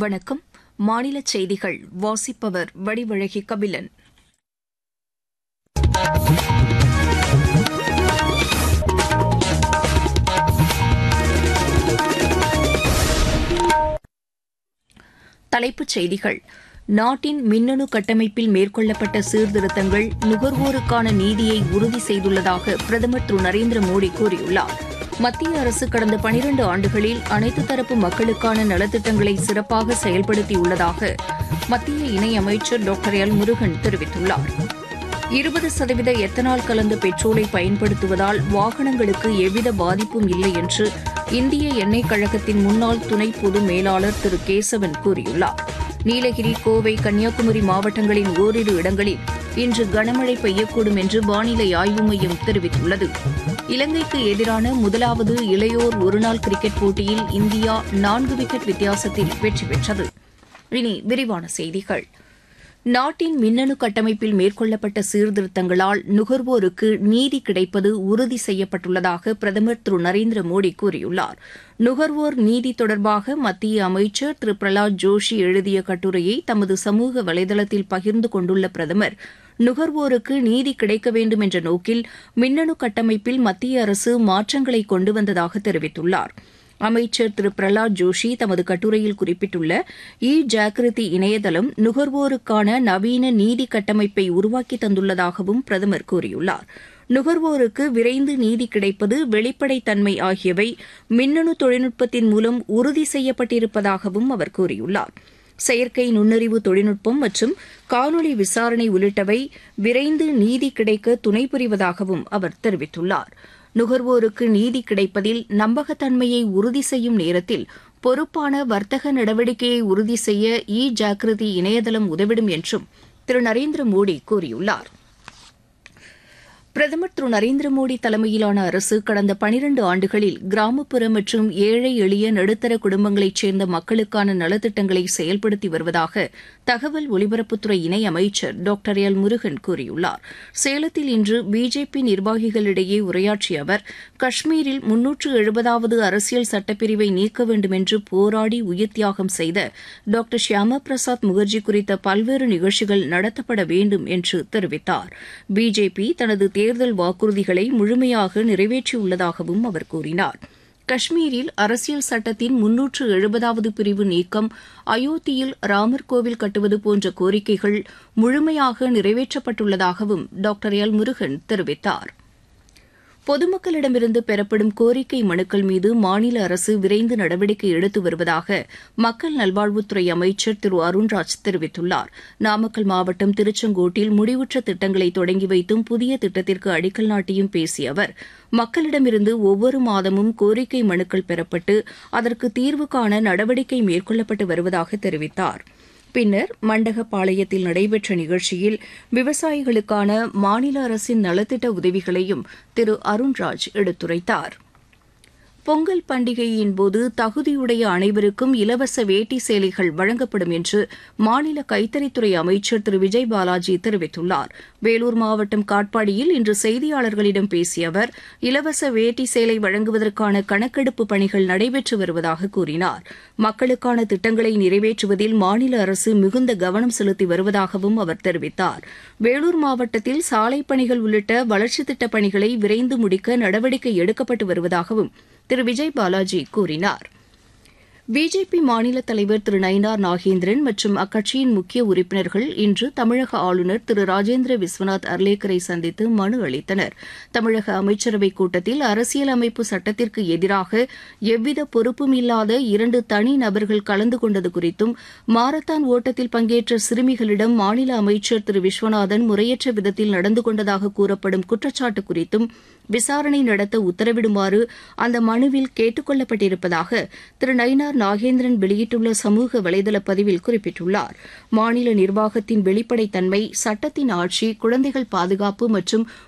வணக்கம் மாநில செய்திகள் வாசிப்பவர் வடிவழகி கபிலன் தலைப்புச் செய்திகள் நாட்டின் மின்னணு கட்டமைப்பில் மேற்கொள்ளப்பட்ட சீர்திருத்தங்கள் நுகர்வோருக்கான நீதியை உறுதி செய்துள்ளதாக பிரதமர் திரு நரேந்திர மோடி கூறியுள்ளார் மத்திய அரசு கடந்த பனிரண்டு ஆண்டுகளில் அனைத்து தரப்பு மக்களுக்கான நலத்திட்டங்களை சிறப்பாக செயல்படுத்தியுள்ளதாக மத்திய இணையமைச்சர் டாக்டர் எல் முருகன் தெரிவித்துள்ளார் இருபது சதவீத எத்தனால் கலந்த பெட்ரோலை பயன்படுத்துவதால் வாகனங்களுக்கு எவ்வித பாதிப்பும் இல்லை என்று இந்திய எண்ணெய் கழகத்தின் முன்னாள் துணை பொது மேலாளர் திரு கேசவன் கூறியுள்ளார் நீலகிரி கோவை கன்னியாகுமரி மாவட்டங்களின் ஓரிரு இடங்களில் இன்று கனமழை பெய்யக்கூடும் என்று வானிலை ஆய்வு மையம் தெரிவித்துள்ளது இலங்கைக்கு எதிரான முதலாவது இளையோர் ஒருநாள் கிரிக்கெட் போட்டியில் இந்தியா நான்கு விக்கெட் வித்தியாசத்தில் வெற்றி பெற்றது இனி விரிவான செய்திகள் நாட்டின் மின்னணு கட்டமைப்பில் மேற்கொள்ளப்பட்ட சீர்திருத்தங்களால் நுகர்வோருக்கு நீதி கிடைப்பது உறுதி செய்யப்பட்டுள்ளதாக பிரதமர் திரு நரேந்திர மோடி கூறியுள்ளார் நுகர்வோர் நீதி தொடர்பாக மத்திய அமைச்சர் திரு பிரலாத் ஜோஷி எழுதிய கட்டுரையை தமது சமூக வலைதளத்தில் பகிர்ந்து கொண்டுள்ள பிரதமர் நுகர்வோருக்கு நீதி கிடைக்க வேண்டும் என்ற நோக்கில் மின்னணு கட்டமைப்பில் மத்திய அரசு மாற்றங்களை கொண்டு வந்ததாக தெரிவித்துள்ளார் அமைச்சர் திரு பிரலாத் ஜோஷி தமது கட்டுரையில் குறிப்பிட்டுள்ள இ ஜாகிருதி இணையதளம் நுகர்வோருக்கான நவீன நீதி கட்டமைப்பை உருவாக்கி தந்துள்ளதாகவும் பிரதமர் கூறியுள்ளார் நுகர்வோருக்கு விரைந்து நீதி கிடைப்பது வெளிப்படைத்தன்மை ஆகியவை மின்னணு தொழில்நுட்பத்தின் மூலம் உறுதி செய்யப்பட்டிருப்பதாகவும் அவர் கூறியுள்ளார் செயற்கை நுண்ணறிவு தொழில்நுட்பம் மற்றும் காணொலி விசாரணை உள்ளிட்டவை விரைந்து நீதி கிடைக்க துணை புரிவதாகவும் அவர் தெரிவித்துள்ளார் நுகர்வோருக்கு நீதி கிடைப்பதில் நம்பகத்தன்மையை உறுதி செய்யும் நேரத்தில் பொறுப்பான வர்த்தக நடவடிக்கையை உறுதி செய்ய இ ஜாகிருதி இணையதளம் உதவிடும் என்றும் திரு நரேந்திர மோடி கூறியுள்ளார் பிரதமர் திரு நரேந்திர மோடி தலைமையிலான அரசு கடந்த பனிரண்டு ஆண்டுகளில் கிராமப்புற மற்றும் ஏழை எளிய நடுத்தர குடும்பங்களைச் சேர்ந்த மக்களுக்கான நலத்திட்டங்களை செயல்படுத்தி வருவதாக தகவல் ஒலிபரப்புத்துறை இணை அமைச்சர் டாக்டர் எல் முருகன் கூறியுள்ளார் சேலத்தில் இன்று பிஜேபி நிர்வாகிகளிடையே உரையாற்றிய அவர் காஷ்மீரில் முன்னூற்று எழுபதாவது அரசியல் சட்டப்பிரிவை நீக்க வேண்டும் என்று போராடி உயிர் தியாகம் செய்த டாக்டர் ஷியாமா பிரசாத் முகர்ஜி குறித்த பல்வேறு நிகழ்ச்சிகள் நடத்தப்பட வேண்டும் என்று தெரிவித்தார் பிஜேபி தனது தேர்தல் வாக்குறுதிகளை முழுமையாக நிறைவேற்றியுள்ளதாகவும் அவர் கூறினார் காஷ்மீரில் அரசியல் சட்டத்தின் முன்னூற்று எழுபதாவது பிரிவு நீக்கம் அயோத்தியில் ராமர் கோவில் கட்டுவது போன்ற கோரிக்கைகள் முழுமையாக நிறைவேற்றப்பட்டுள்ளதாகவும் டாக்டர் எல் முருகன் தெரிவித்தார் பொதுமக்களிடமிருந்து பெறப்படும் கோரிக்கை மனுக்கள் மீது மாநில அரசு விரைந்து நடவடிக்கை எடுத்து வருவதாக மக்கள் நல்வாழ்வுத்துறை அமைச்சர் திரு அருண்ராஜ் தெரிவித்துள்ளார் நாமக்கல் மாவட்டம் திருச்செங்கோட்டில் முடிவுற்ற திட்டங்களை தொடங்கி வைத்தும் புதிய திட்டத்திற்கு அடிக்கல் நாட்டியும் பேசிய அவர் மக்களிடமிருந்து ஒவ்வொரு மாதமும் கோரிக்கை மனுக்கள் பெறப்பட்டு அதற்கு தீர்வு காண நடவடிக்கை மேற்கொள்ளப்பட்டு வருவதாக தெரிவித்தார் பின்னர் மண்டகப்பாளையத்தில் நடைபெற்ற நிகழ்ச்சியில் விவசாயிகளுக்கான மாநில அரசின் நலத்திட்ட உதவிகளையும் திரு அருண்ராஜ் எடுத்துரைத்தார் பொங்கல் பண்டிகையின் போது தகுதியுடைய அனைவருக்கும் இலவச வேட்டி சேலைகள் வழங்கப்படும் என்று மாநில கைத்தறித்துறை அமைச்சர் திரு விஜய் பாலாஜி தெரிவித்துள்ளார் வேலூர் மாவட்டம் காட்பாடியில் இன்று செய்தியாளர்களிடம் பேசிய அவர் இலவச வேட்டி சேலை வழங்குவதற்கான கணக்கெடுப்பு பணிகள் நடைபெற்று வருவதாக கூறினார் மக்களுக்கான திட்டங்களை நிறைவேற்றுவதில் மாநில அரசு மிகுந்த கவனம் செலுத்தி வருவதாகவும் அவர் தெரிவித்தார் வேலூர் மாவட்டத்தில் சாலை பணிகள் உள்ளிட்ட வளர்ச்சித் திட்டப் பணிகளை விரைந்து முடிக்க நடவடிக்கை எடுக்கப்பட்டு வருவதாகவும் திரு விஜய் பாலாஜி கூறினார் பிஜேபி மாநில தலைவர் திரு நயினார் நாகேந்திரன் மற்றும் அக்கட்சியின் முக்கிய உறுப்பினர்கள் இன்று தமிழக ஆளுநர் திரு ராஜேந்திர விஸ்வநாத் அர்லேக்கரை சந்தித்து மனு அளித்தனர் தமிழக அமைச்சரவைக் கூட்டத்தில் அரசியலமைப்பு சட்டத்திற்கு எதிராக எவ்வித பொறுப்பும் இல்லாத இரண்டு தனி நபர்கள் கலந்து கொண்டது குறித்தும் மாரத்தான் ஓட்டத்தில் பங்கேற்ற சிறுமிகளிடம் மாநில அமைச்சர் திரு விஸ்வநாதன் முறையற்ற விதத்தில் நடந்து கொண்டதாக கூறப்படும் குற்றச்சாட்டு குறித்தும் விசாரணை நடத்த உத்தரவிடுமாறு அந்த மனுவில் கேட்டுக் கொள்ளப்பட்டிருப்பதாக திரு நயினார் நாகேந்திரன் வெளியிட்டுள்ள சமூக வலைதள பதிவில் குறிப்பிட்டுள்ளார் மாநில நிர்வாகத்தின் வெளிப்படைத்தன்மை சட்டத்தின் ஆட்சி குழந்தைகள் பாதுகாப்பு மற்றும்